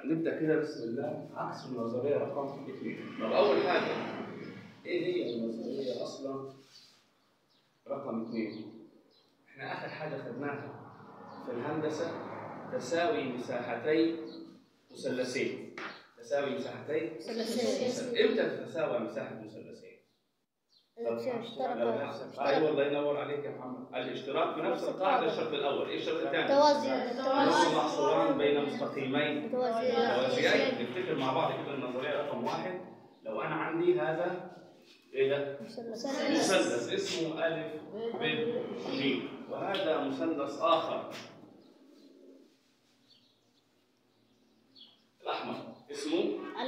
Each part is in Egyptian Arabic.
نبدا كده بسم الله عكس النظريه رقم اثنين طب اول حاجه ايه هي النظريه اصلا رقم اثنين احنا اخر حاجه خدناها في الهندسه تساوي مساحتي مثلثين تساوي مساحتي مثلثين. امتى تتساوى مساحه مثلثين؟ لو اشترك ايوه الله ينور عليك يا محمد الاشتراك في نفس القاعده الشرط الاول ايه الشرط الثاني؟ توازي نص محصوران بين مستقيمين توازي توازيين نفتكر مع بعض كده النظريه رقم واحد لو انا عندي هذا ايه ده؟ مثلث اسمه الف ب ج وهذا مثلث اخر الاحمر اسمه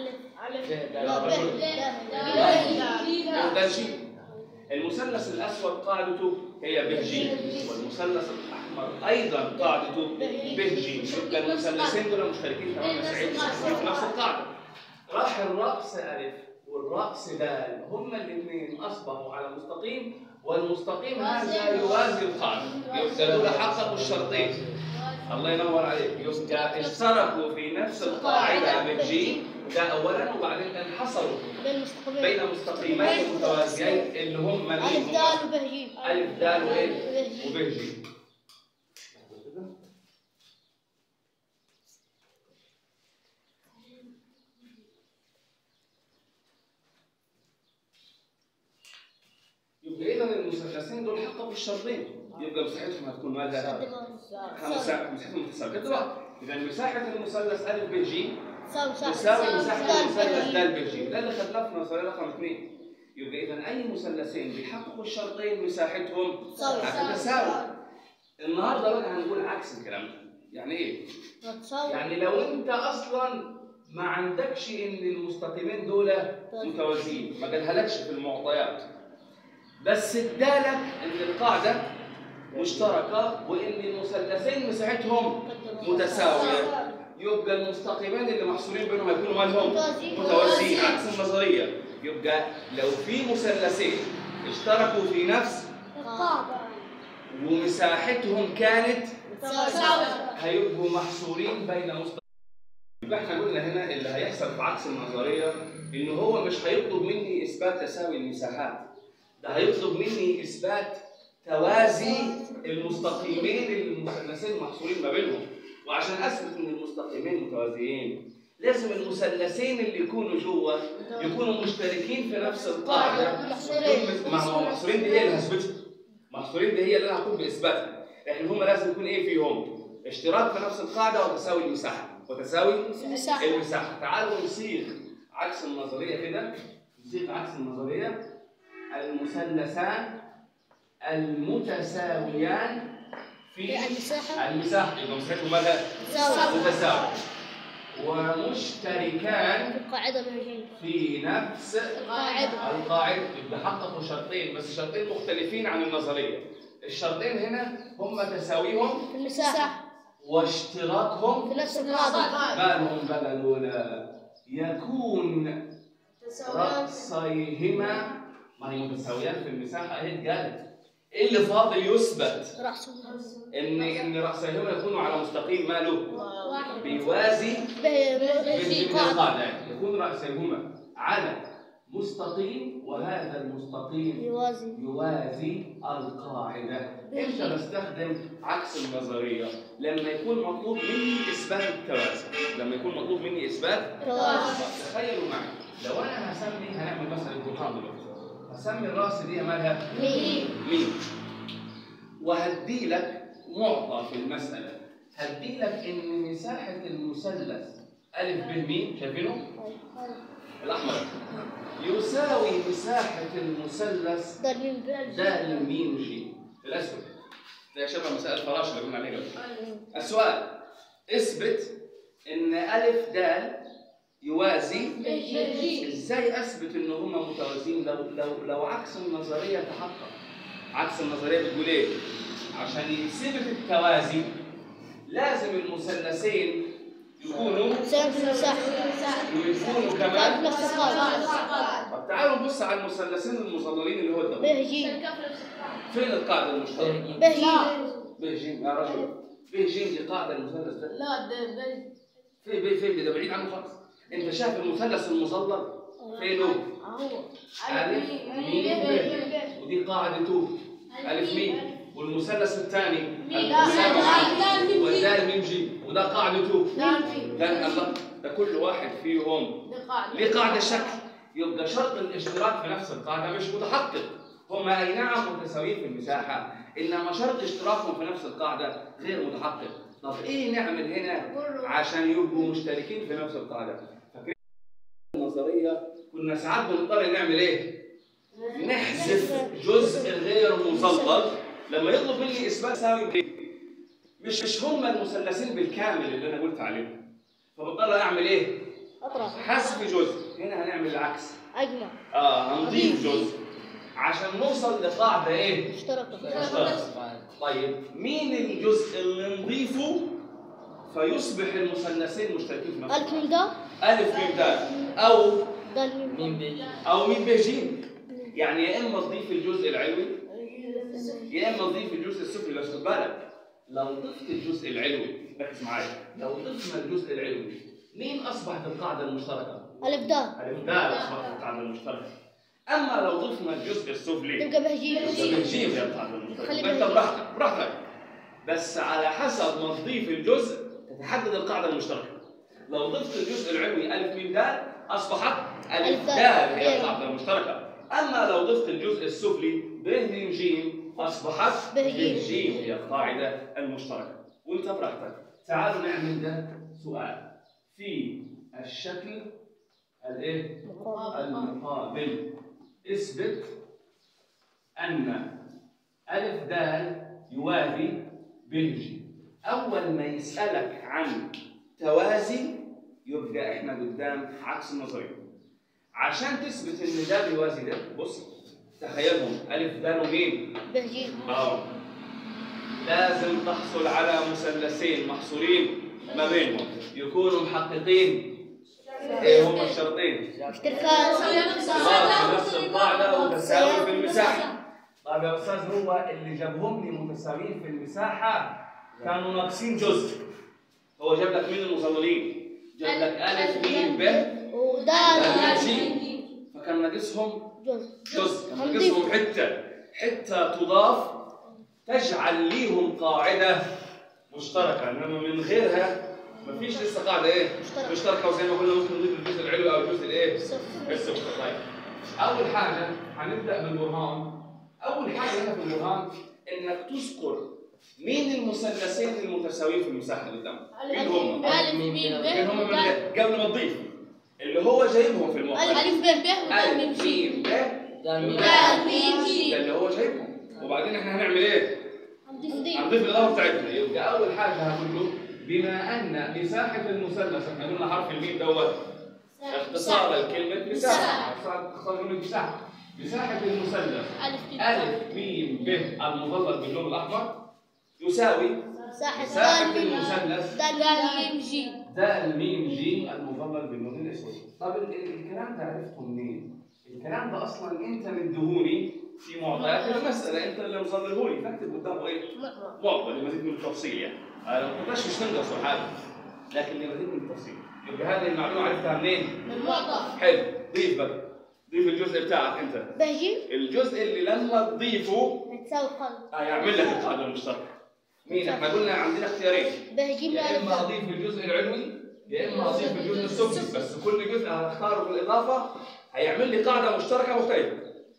ده شيء المثلث الاسود قاعدته هي ب ج والمثلث الاحمر ايضا قاعدته ب ج يبقى المثلثين دول مشتركين تمام سعيد في نفس القاعده راح الراس الف والراس دال هما الاثنين اصبحوا على مستقيم والمستقيم هذا يوازي القاعده يبقى دول حققوا الشرطين الله ينور عليك يبقى اشتركوا في نفس القاعده ب ج ده اولا وبعدين انحصروا بين مستقبلين بين مستقيمين متوازيين اللي هم ألف اللي هم دال وبهجيم ألف دال وإيه؟ وب ج يبقى إذا المثلثين دول حققوا الشرطين يبقى مساحتهم هتكون مالها؟ مساحتهم متساوية كده بقى إذا مساحة المثلث أ ب ج تساوي مساحة المثلث د ب ج ده اللي خدناه في نظرية رقم اثنين يبقى إذا أي مثلثين بيحققوا الشرطين مساحتهم تساوي. هتتساوي النهارده بقى هنقول عكس الكلام ده يعني إيه؟ يعني لو أنت أصلا ما عندكش إن المستقيمين دول متوازيين ما جالهالكش في المعطيات بس ادالك إن القاعدة مشتركة وإن المثلثين مساحتهم متساوية يبقى المستقيمين اللي محصورين بينهم هيكونوا مالهم متوازيين. متوازيين عكس النظريه يبقى لو في مثلثين اشتركوا في نفس ومساحتهم كانت هيبقوا محصورين بين مستقيمين يبقى احنا قلنا هنا اللي هيحصل في عكس النظريه ان هو مش هيطلب مني اثبات تساوي المساحات ده هيطلب مني اثبات توازي المستقيمين اللي المثلثين محصورين ما بينهم وعشان اثبت ان المستقيمين متوازيين لازم المثلثين اللي يكونوا جوه يكونوا مشتركين في نفس القاعده محصورين. ما هو محصورين دي هي اللي هثبتها محصورين دي هي اللي انا هقوم باثباتها لكن هم لازم يكون ايه فيهم اشتراك في نفس القاعده وتساوي المساحه وتساوي المساحة. المساحه تعالوا نصيغ كعكس النظريه كده نصيغ عكس النظريه المثلثان المتساويان في المساحة. المساحه يبقى مساحتهم مالها تساوي. متساوي ومشتركان القاعدة بهجيم في نفس القاعدة. القاعدة يبقى حققوا شرطين بس شرطين مختلفين عن النظرية الشرطين هنا هم تساويهم في المساحة واشتراكهم في نفس القاعدة بالهم بقى الأولى يكون رأسيهما ما هي متساويان في المساحة اهي اتقالت ايه اللي فاضل يثبت رأس ان ان رأسيهما يكونوا على مستقيم ماله واحد بيوازي بهجيم من قاعدة القاعدة يكون رأسيهما على مستقيم وهذا المستقيم يوازي يوازي القاعدة امتى بستخدم عكس النظرية لما يكون مطلوب مني إثبات التوازي لما يكون مطلوب مني إثبات توازي تخيلوا معي لو أنا هسمي هنعمل مثلا امتحان دلوقتي هسمي الراس دي مالها مين مين وهدي لك معطى في المسألة هدي لك إن مساحة المثلث ألف ب مين شايفينه؟ الأحمر يساوي مساحة المثلث ده مين بهجيم ده الميم جيم الأسود ده شبه مسائل فراش اللي قلنا عليها قبل السؤال اثبت إن ألف دال يوازي ازاي اثبت ان هما متوازيين لو لو لو عكس النظريه تحقق عكس النظريه بتقول ايه عشان يثبت التوازي لازم المثلثين يكونوا تساوي في المساحة ويكونوا في كمان نفس القاعدة طب تعالوا نبص على المثلثين المظللين اللي هو الدولي بهجيم فين القاعده المشتركه بهجيم ب ج يا رجل ب ج دي قاعده المثلث ده لا ده ده فين فين فين ده بعيد عنه خالص انت شايف المثلث المظلل فينه هو الف ميم ب ودي قاعدته الف ميم والمثلث الثاني المساوي والدال ميم جيم وده قاعدته ده الله ده كل واحد فيهم ليه قاعده شكل يبقى شرط الاشتراك في نفس القاعده مش متحقق هم اي نعم متساويين في المساحه انما شرط اشتراكهم في نفس القاعده غير متحقق طب ايه نعمل هنا عشان يبقوا مشتركين في نفس القاعده فاكرين النظريه كنا ساعات بنضطر نعمل ايه نحذف جزء غير مظلل لما يطلب مني اثبات ساوي مش مش هم المثلثين بالكامل اللي انا قلت عليهم فبضطر اعمل ايه اطرح حذف جزء هنا هنعمل العكس اجمع اه هنضيف جزء عشان نوصل لقاعده ايه اشترك مشتركه طيب مين الجزء اللي نضيفه فيصبح المثلثين مشتركين في نفس الف من ده الف ميم دال او دال مين من بيجي او ميم ب ج يعني يا اما تضيف الجزء العلوي يا اما تضيف الجزء السفلي بس خد بالك لو ضفت الجزء العلوي ركز معايا لو ضفنا الجزء العلوي مين اصبحت القاعده المشتركه؟ الف دال الف دال اصبحت القاعده المشتركه اما لو ضفنا الجزء السفلي تبقى بهجي يبقى بنجيب يا القاعده المشتركه خلي ما انت بالك. براحتك براحتك بس على حسب ما تضيف الجزء تتحدد القاعده المشتركه لو ضفت الجزء العلوي الف ميم دال اصبحت الف ألف دال دال. هي القاعده المشتركه اما لو ضفت الجزء السفلي ب م ج اصبحت ب ب ج. ج هي القاعده المشتركه وانت براحتك تعالوا نعمل ده سؤال في الشكل الايه المقابل اثبت أن ألف دال يوازي ب ج أول ما يسألك عن توازي يبقى إحنا قدام عكس النظرية عشان تثبت إن ده بيوازي ده بص تخيلهم ألف دال وميم بهجي اه لازم تحصل على مثلثين محصورين ما بينهم يكونوا محققين ايه هما الشرطين اشتراكات خلاص نفس القاعدة وتساوي في المساحة. طيب يا أستاذ هو اللي جابهم لي متساويين في المساحة كانوا ناقصين جزء. هو جاب لك مين المظللين؟ جاب لك ألف ميم ب ودال ميم ج فكان ناقصهم جزء جزء، كان ناقصهم حتة. حتة تضاف تجعل ليهم قاعدة مشتركة، إنما من غيرها مفيش لسه قاعدة إيه؟ مشتركة. مشتركة وزي ما قلنا ممكن نضيف الجزء العلوي أو الجزء الإيه؟ صفر السكر طيب اول حاجه هنبدا بالبرهان اول حاجه هنا في البرهان انك تذكر مين المثلثين المتساويين في المساحه اللي قدامك مين هم ألف ميم ب مين هم من قبل ما تضيف اللي هو جايبهم في الموقع ألف ب ب ودال ميم الف جي ميم ب ده مين دال ميم جي ده اللي هو جايبهم وبعدين احنا هنعمل ايه؟ هنضيف الاضافه بتاعتنا يبقى اول حاجه هقول له بما ان مساحه المثلث احنا قلنا حرف الميم دوت اختصار الكلمة مساحة اختصار اختصار كلمة مساحة مساحة المثلث ألف ألف ميم ب المظلل باللون الأحمر يساوي مساحة مساحة دال ميم المثلث دال ميم جي د ميم ج المظلل باللون الأسود طب ال- ال- الكلام ده عرفته منين؟ الكلام ده أصلا أنت مديهوني في معطيات المسألة أنت اللي مظللهولي فاكتب قدامه إيه؟ معطى لمزيد من التفصيل يعني أنا ما كنتش مش تنقص ولا حاجة لكن لمزيد من التفصيل يبقى هذه المعلومة عرفتها منين؟ من معطى حلو ضيف بقى ضيف الجزء بتاعك انت بهجي الجزء اللي لما تضيفه هتساوي قلب هيعمل لك القاعده المشتركه مين احنا قلنا عندنا اختيارين بهجي من يا ألف اما دال اضيف الجزء العلوي يا اما اضيف الجزء السفلي بس كل جزء هختاره بالاضافه هيعمل لي قاعده مشتركه مختلفه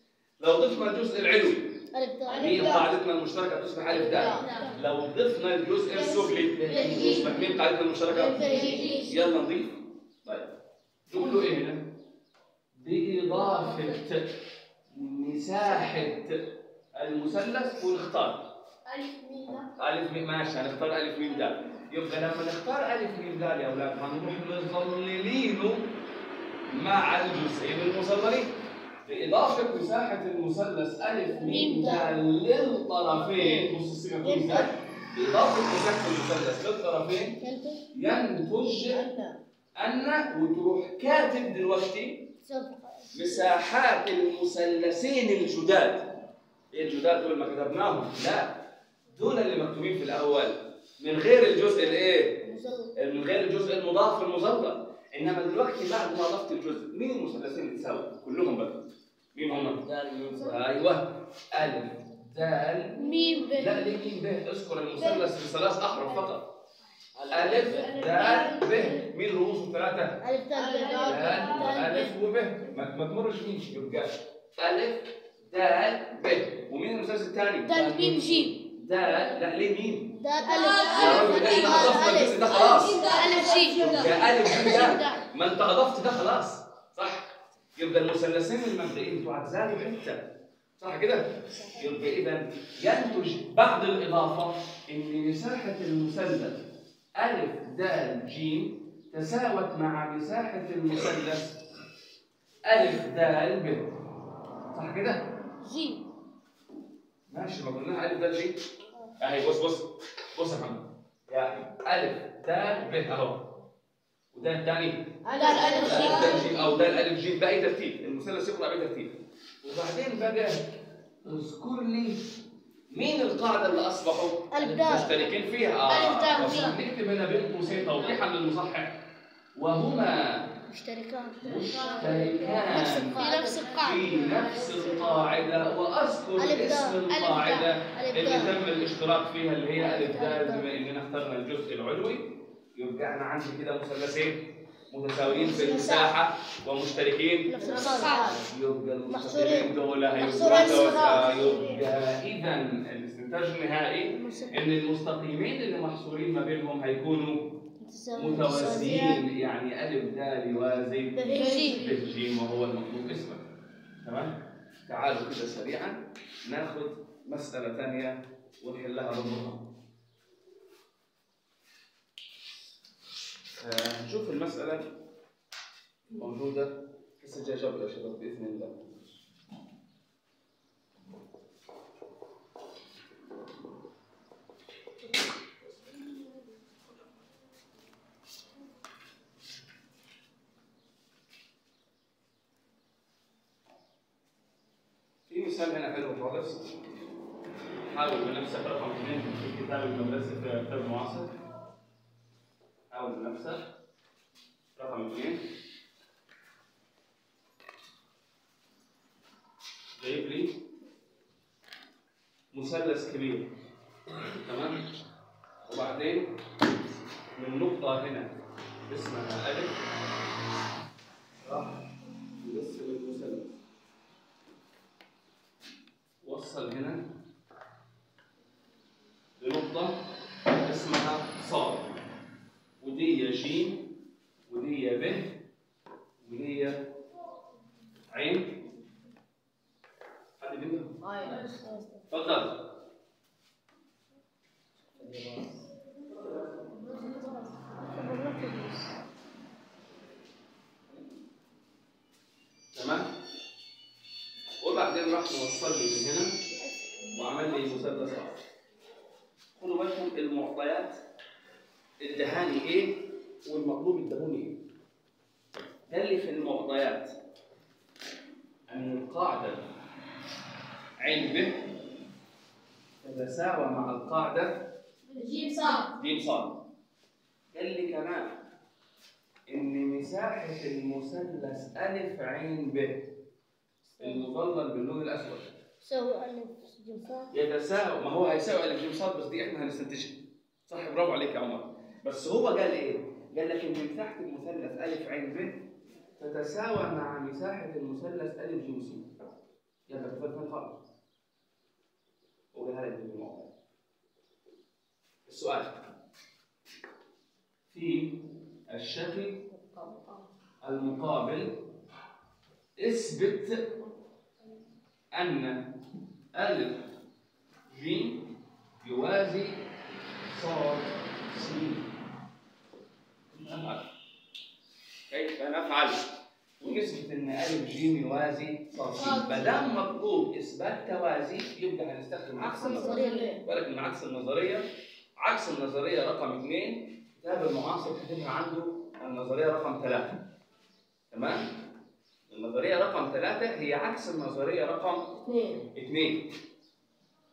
لو ضفنا الجزء العلوي ألف دال مين قاعدتنا المشتركه تصبح الف دال لو ضفنا الجزء السفلي تصبح مين قاعدتنا المشتركه بهجي يلا نضيف طيب تقول له ايه هنا؟ بإضافة مساحة المثلث ونختار ألف ميم ألف ميم ماشي هنختار ألف ميم دال يبقى لما نختار ألف ميم دال يا أولاد هنروح مظللينه مع الجزئين المظللين بإضافة مساحة المثلث ألف ميم دال للطرفين بص الصيغة تقول إزاي؟ بإضافة مساحة المثلث للطرفين ينتج أن وتروح كاتب دلوقتي مساحات المثلثين الجداد ايه الجداد دول ما كتبناهم لا دول اللي مكتوبين في الاول من غير الجزء الايه مظلل من غير الجزء المضاف المظلل انما دلوقتي بعد ما اضفت الجزء مين المثلثين اللي تساوي؟ كلهم بقى مين هم؟ ايوه الف دال ميم ب لا ليه مين ب اذكر المثلث بثلاث احرف فقط الف دال ب مين رؤوسه الثلاثه؟ ألف دال دال والف وب ما ما تمرش مين يبقى الف دال ب ومين المثلث الثاني؟ دال ميم جيم دال لا ليه مين؟ دال يا ألف راجل انت اضفت الجزء ده خلاص ألف جيم يا الف جيم جيم دال دال ما انت اضفت ده خلاص صح يبقى المثلثين المبدئيين بتوع زادوا حته صح كده يبقى اذا ينتج بعد الاضافه ان مساحه المثلث الف د ج تساوت مع مساحه المثلث الف د ب صح كده جيم ماشي ما قلناها الف د ج اهي بص بص بص يا محمد يا الف د ب اهو وده الثاني دال ألف جيم ده الجيم او ده الالف جيم باي ترتيب المثلث يقرا باي ترتيب وبعدين بقى اذكر لي مين القاعده اللي اصبحوا ألف دال مشتركين فيها ألف دال طب جيم. نكتب هنا بين قوسين توضيحا للمصحح وهما مشتركان مشتركان في نفس القاعدة في نفس القاعده واذكر ألف دال، اسم ألف دال، القاعده ألف اللي دال. تم الاشتراك فيها اللي هي ألف الف دال، دال دال. بما اننا اخترنا الجزء العلوي يبقى انا عندي كده مثلثين متساويين في المساحه ومشتركين نفس القاعدة يبقى محصورين. المستقيمين دول هيبقوا محصورين متوا- صغار. يبقى اذا الاستنتاج النهائي ان المستقيمين اللي محصورين ما بينهم هيكونوا متوازيين يعني الف د يوازي جيم ب ج وهو المطلوب اسمه تمام تعالوا كده سريعا ناخذ مساله ثانيه ونحلها بالضبط آه، نشوف المساله موجوده الحصه الجايه جبر يا شباب باذن الله في مثال هنا حلو خالص حاول بنفسك رقم اثنين في كتاب المدرسة في كتاب المعاصر حاول بنفسك رقم اثنين جايب لي مثلث كبير تمام وبعدين من نقطة هنا اسمها ألف راح يقسم المثلث وصل هنا لنقطة اسمها صاد ودي ج ودي ب ودي عين حد بيفهم؟ اتفضل تمام وبعدين راح موصل لي من هنا وعمل لي مثلث اخر خدوا بالكم المعطيات ادهاني ايه والمطلوب ادهوني ايه قال لي في المعطيات ان القاعده عين ب تتساوى مع القاعده جيم صاد ج صاد قال لي كمان ان مساحه المثلث الف عين ب المظلل باللون الاسود سوي ألف جيم صاد يتساوى ما هو هيساوي الف جيم صاد بس دي احنا هنستنتجها صح برافو عليك يا عمر بس هو قال ايه؟ قال لك ان مساحه المثلث الف عين ب تتساوى مع مساحه المثلث الف جيم س يبقى تفهم خالص وقالها لك في الموضوع السؤال في الشكل المقابل اثبت أن ألف ج يوازي صاد س نفعل كيف نفعل؟ ونثبت أن ألف ج يوازي صاد س ما دام مطلوب إثبات توازي يبقى هنستخدم عكس النظرية ولكن عكس النظرية عكس النظرية رقم اثنين كتاب المعاصر كاتبها عنده النظرية رقم ثلاثة تمام؟ النظرية رقم ثلاثة هي عكس النظرية رقم اثنين اثنين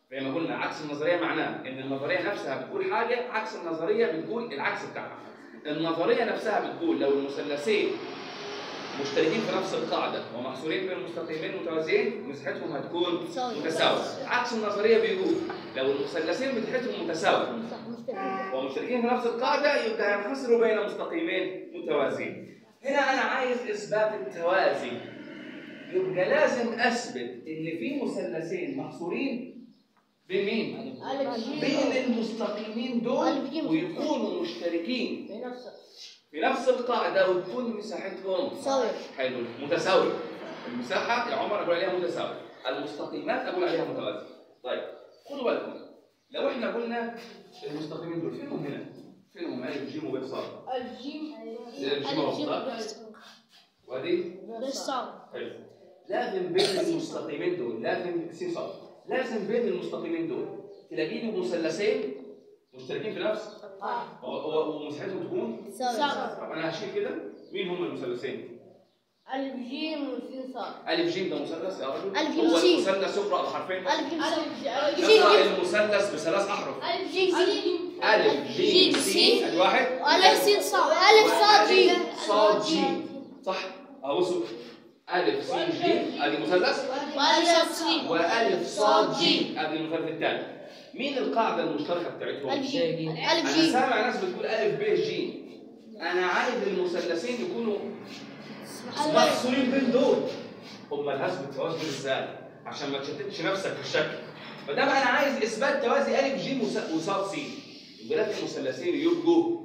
زي ما قلنا عكس النظريه معناه ان النظريه نفسها بتقول حاجه عكس النظريه بتقول العكس بتاعها النظريه نفسها بتقول لو المثلثين مشتركين في نفس القاعده ومحصورين بين مستقيمين متوازيين مساحتهم هتكون متساوية. متساويه عكس النظريه بيقول لو المثلثين مساحتهم متساويه صح مستقيم ومشتركين في نفس القاعدة يبقى ينحصروا بين مستقيمين متوازيين. هنا أنا عايز إثبات التوازي. يبقى لازم أثبت إن في مثلثين محصورين بين مين؟ بين المستقيمين دول ألف جيم. ويكونوا مشتركين في نفس القاعدة وتكون مساحتهم متساوية. حلو متساوية. المساحة يا عمر أقول عليها متساوية. المستقيمات أقول عليها متوازية. طيب خدوا بالكم لو احنا قلنا المستقيمين دول فينهم هنا؟ فينهم ألف جيم وب صاد؟ الجيم الجيم وب وادي بالصعب حلو لازم بين المستقيمين دول لازم س صاد لازم بين المستقيمين دول تلاقي لي مثلثين مشتركين في نفس و- و- ومساحتهم تكون متساوية طب انا هشيل كده مين هم المثلثين؟ الجيم والسين صاد ألف جيم ده مثلث يا رجل ألف جيم هو سين. المثلث يقرأ بحرفين بس الجيم يقرأ المثلث بثلاث أحرف الف جيم سين ألف جيم سين ادي واحد الف سين صاد الف صاد جيم صاد جيم صح اهو بصوا الف سين جيم ادي مثلث والف صاد سين والف صاد جيم ادي المثلث الثاني مين القاعده المشتركه بتاعتهم؟ الف جيم الف انا جيم سامع ناس بتقول الف ب ج انا عايز المثلثين يكونوا محصورين بين دول امال هثبت توازن ازاي؟ عشان ما تشتتش نفسك في الشكل ما دام انا عايز اثبات توازي الف ج وس- وصاد س يبقى لازم المثلثين يبقوا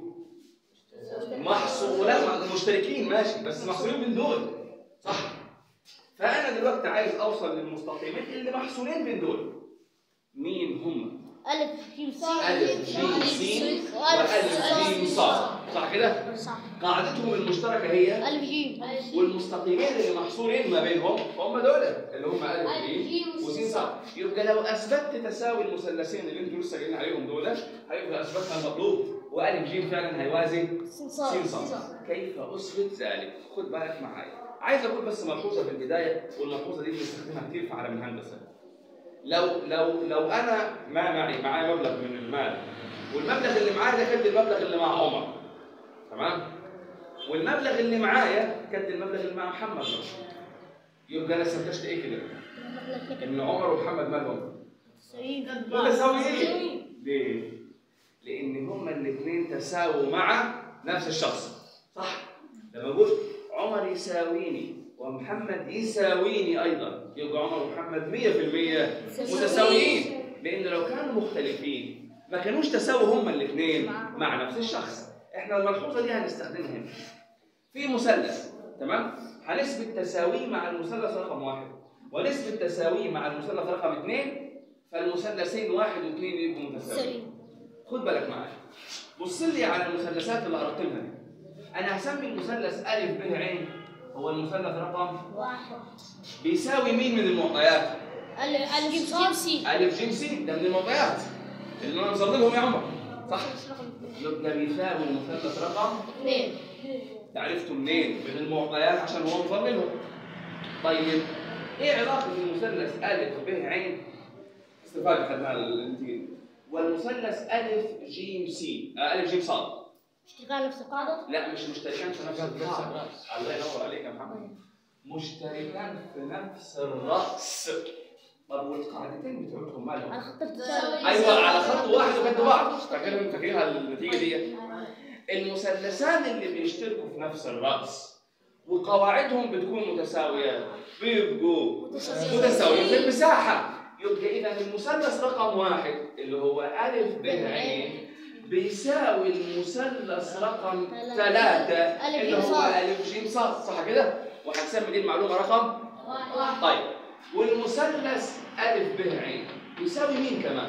محصور لا مشتركين ماشي بس محصورين بين دول صح فانا دلوقتي عايز اوصل للمستقيمين اللي محصورين بين دول مين هم الف جيم صاد الف جيم س والف جيم صاد صح كده صح قاعدتهم المشتركه هي الف جيم والمستقيمين اللي محصورين ما بينهم هم دول اللي هم الف ألف جيم جيم وسين صاد يبقى لو اثبتت تساوي المثلثين اللي انتوا لسه قايلين عليهم دول هيبقى اثبتها المطلوب والف جيم فعلا هيوازي سين سين صاد صاد كيف اثبت ذلك؟ خد بالك معايا عايز اقول بس ملحوظه في البدايه والملحوظه دي بنستخدمها كتير في عالم الهندسه لو لو لو انا ما معي معايا مبلغ من المال والمبلغ اللي معايا ده قد المبلغ اللي مع عمر تمام والمبلغ اللي معايا قد المبلغ اللي مع محمد مثلا. يبقى انا استنتجت ايه كده؟ ان عمر ومحمد مالهم متساويين ليه؟ لأن هما الاثنين تساووا مع نفس الشخص صح؟ لما أقول عمر يساويني ومحمد يساويني أيضا يبقى عمر ومحمد 100% متساويين لأن لو كانوا مختلفين ما كانوش تساووا هما الاثنين مع نفس الشخص احنا الملحوظة دي هنستخدمها هنا في مثلث تمام؟ هنثبت تساويه مع المثلث رقم واحد ونثبت تساويه مع المثلث رقم اثنين فالمثلثين واحد واثنين يبقوا متساويين خد بالك معايا بص لي على المثلثات اللي هرتبها دي انا هسمي المثلث الف ب عين هو المثلث رقم واحد بيساوي مين من المعطيات الف جيم صاد سين الف ج س ده من المعطيات اللي انا مظللهم يا عمر صح يبقى بيساوي المثلث رقم اثنين ده عرفته منين من المعطيات عشان هو مظللهم طيب ايه علاقه المثلث الف ب عين استفاده خدناها الانتين والمثلث الف ج س آه الف ج صاد اشتغال نفس القاعدة لا مش مشتركان في نفس الرأس الله ينور عليك يا محمد مشتركان في نفس الرأس طب والقاعدتين بتوعتهم على مالهم؟ خط التساوي ايوه على خط واحد وقد بعض فاكرين فاكرينها النتيجه دي المثلثان اللي بيشتركوا في نفس الرأس وقواعدهم بتكون متساويات بيبقوا متساويين في المساحة يبقى إذا المثلث رقم واحد اللي هو ألف ب عين بيساوي المثلث رقم ثلاثة ألف اللي جيم هو صاد. ألف جيم صاد صح كده؟ وهنسمي دي المعلومة رقم طيب والمثلث ألف ب عين يساوي مين كمان؟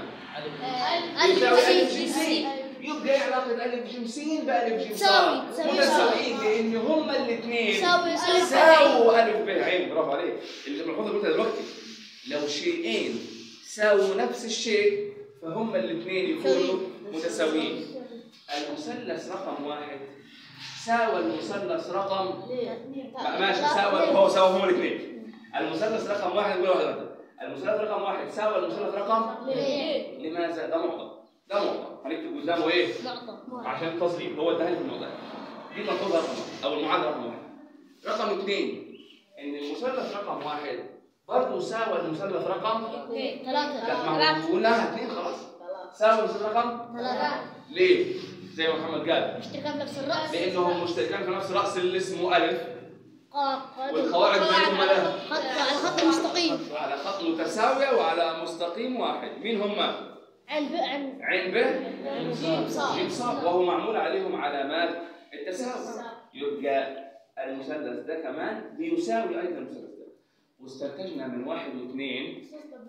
يساوي ألف جيم سين يبقى ايه علاقة ألف جيم سين بألف جيم صاد؟ تساوي- تساوي- متساويين لأن هما الاثنين تساوي ألف ساووا ألف ب عين برافو عليك اللي الملحوظة قلتها دلوقتي لو شيئين ساووا نفس الشيء فهما الاثنين يكونوا متساويين المثلث رقم واحد ساوى المثلث رقم ما- ماشي ساوى هو ساوى هما الاثنين المثلث رقم واحد يقول واحد واحد المثلث رقم واحد ساوى المثلث رقم لماذا؟ ده معطى ده معطى هنكتب قدامه ايه؟ معطى عشان التصريف هو اداها لي في المعطى دي الملحوظه رقم واحد او المعادله رقم واحد رقم اثنين ان المثلث رقم واحد برضه ساوى المثلث رقم ثلاثة لا ما هو قلناها اثنين خلاص ساوى المثلث رقم ثلاثة ليه؟ زي ما محمد قال اشتراكان بنفس الرأس لانهم مشتركان في نفس راس اللي اسمه الف قا- والقواعد بينهم مالها خط على خط مستقيم على خط متساويه وعلى مستقيم واحد مين هم؟ عن ب عن عين ب جيم صاد. جيم صاد وهو معمول عليهم علامات التساوي يبقى المثلث ده كمان بيساوي ايضا المثلث ده واستنتجنا من واحد واثنين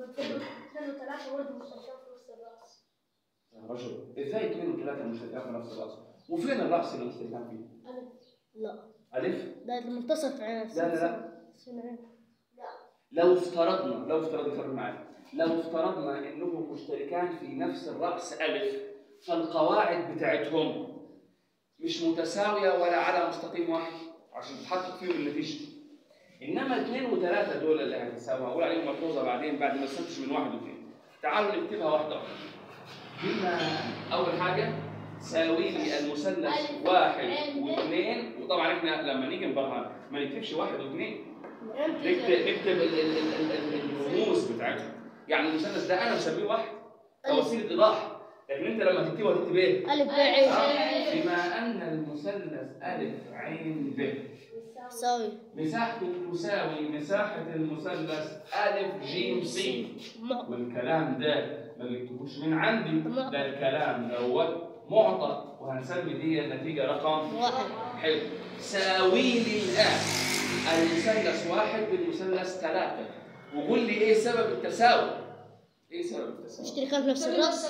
يا رجل ازاي اثنين وثلاثه مشتركان في نفس الراس وفين الراس اللي مشتركان فيه؟ لا الف ده المنتصف عن لا لا لا لو افترضنا لو افترضنا فرق معايا لو افترضنا انهم مشتركان في نفس الراس الف فالقواعد بتاعتهم مش متساويه ولا على مستقيم واحد عشان تحقق فيهم النتيجه انما اثنين وثلاثه دول اللي هتساوي هقول عليهم ملحوظه بعدين بعد ما استنتج من واحد واثنين تعالوا نكتبها واحده واحده بما اول حاجه ساوي لي المثلث واحد واثنين وطبعا احنا لما نيجي نبرهن ما نكتبش واحد واثنين نكتب نكتب ال- ال- ال- ال- الرموز بتاعتهم يعني المثلث ده انا مسميه واحد كوسيله ايضاح لكن انت لما تكتبه هتكتب ايه؟ ألف ب عين آه، بما ان المثلث الف عين ب ساوي مساحته تساوي مساحه المثلث الف جيم س معطى والكلام ده ما جبتهوش من عندي ده الكلام دوت معطى وهنسمي دي النتيجه رقم واحد حلو ساوي لي الآن المثلث واحد بالمثلث ثلاثة وقول لي إيه سبب التساوي؟ إيه سبب التساوي؟ اشتراكان في نفس الرأس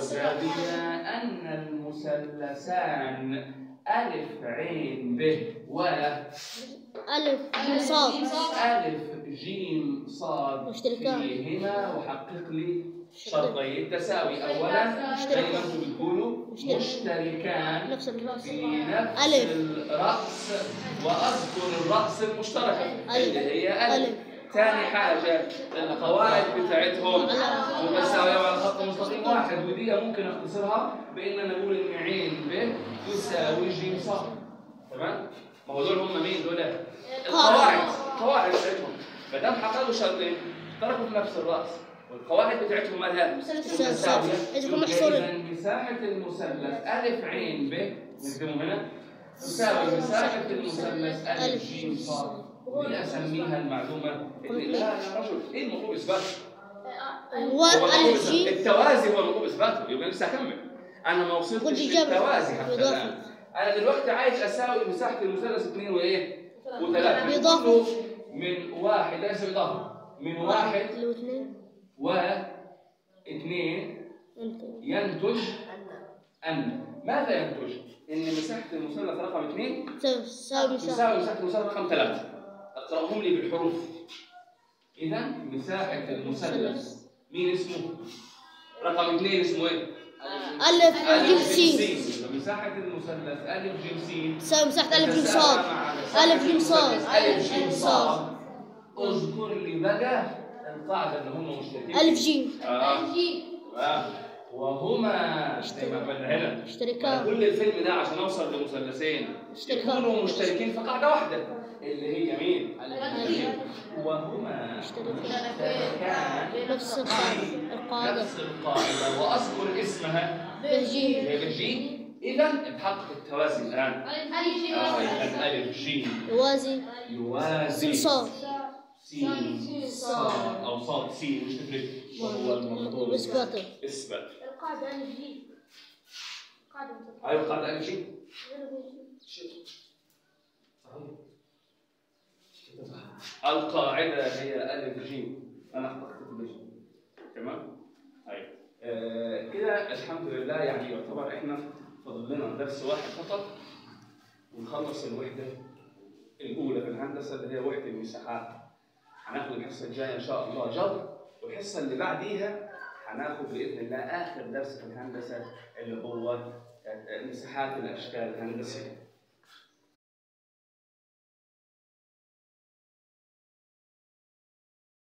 بما أن المثلثان ألف عين ب و ألف جيم صاد ألف جيم صاد مشتركان. فيهما وحقق لي شرطي التساوي أولا زي ما أنتم بتقولوا مشترك. مشتركان نفس الرأس في نفس ألف. الرأس وأذكر الرأس المشتركة ألف. اللي هي ألف ألف. ثاني حاجة القواعد بتاعتهم على- متساوية على خط مستقيم واحد ودي ممكن اختصرها بإن أنا أقول إن عين ب تساوي ج ص تمام؟ ما هو دول هم مين دول؟ القواعد القواعد بتاعتهم ما دام حققوا شرطين اشتركوا في نفس الرأس والقواعد بتاعتهم مالها متساوية إذا كانوا يبقى محصورين. إذا مساحة المثلث ألف عين ب نكتبهم هنا تساوي مساحة المثلث ألف ج ص دي أسميها المعلومة اللي لا يا رجل إيه المطلوب إثباته؟ هو وألف المطلوب جيم التوازي هو المطلوب اثباته يبقى لسه هكمل انا ما وصلتش قلت إجابة. للتوازي حتى بإضافة. الان انا دلوقتي عايز اساوي مساحه المثلث اثنين وايه؟ وثلاثه بإضافة. كله من واحد ليس باضافه من واحد اللي هو اثنين واثنين انت ينتج ان ماذا ينتج؟ ان مساحه المثلث رقم اثنين تساوي تساوي مساحة تساوي مساحه المثلث رقم ثلاثه اقراهم لي بالحروف اذا مساحه المثلث مين اسمه؟ رقم اثنين اسمه ايه؟ ألف جيم سين سين مساحة المثلث ألف جيم سين تساوي مساحة ألف جيم صاد ألف جيم صاد ألف جيم صاد صاد اذكر لي بقى القاعدة اللي هم مشتركين ألف جيم آه. آه. وهما زي ما عملنا هنا اشتراكان كل الفيلم ده عشان اوصل لمثلثين اشتراكان. يكونوا مشتركين في قاعدة واحدة اللي هي مين؟ ألف. وهما اشتراكان. مشتركان نفس القاعدة القاعدة نفس القاعدة وأذكر اسمها بهجيم هي بالجي إذا اتحقق التوازي الآن آه يبقى ألف جيم يوازي يوازي صاد سين صاد أو صاد سين مش تفرق وهو المطلوب إثباته إثبات القاعدة ألف جي قاعدة أيوة قاعدة ألف جيم القاعدة هي ألف جيم أنا حققت الجيم تمام؟ طيب آه كده الحمد لله يعني يعتبر إحنا فاضل لنا درس واحد فقط ونخلص الوحدة الأولى في الهندسة اللي هي وحدة المساحات هناخد الحصة الجاية إن شاء الله جبر والحصة اللي بعديها هناخد بإذن الله آخر درس في الهندسة اللي هو آه، مساحات الأشكال الهندسية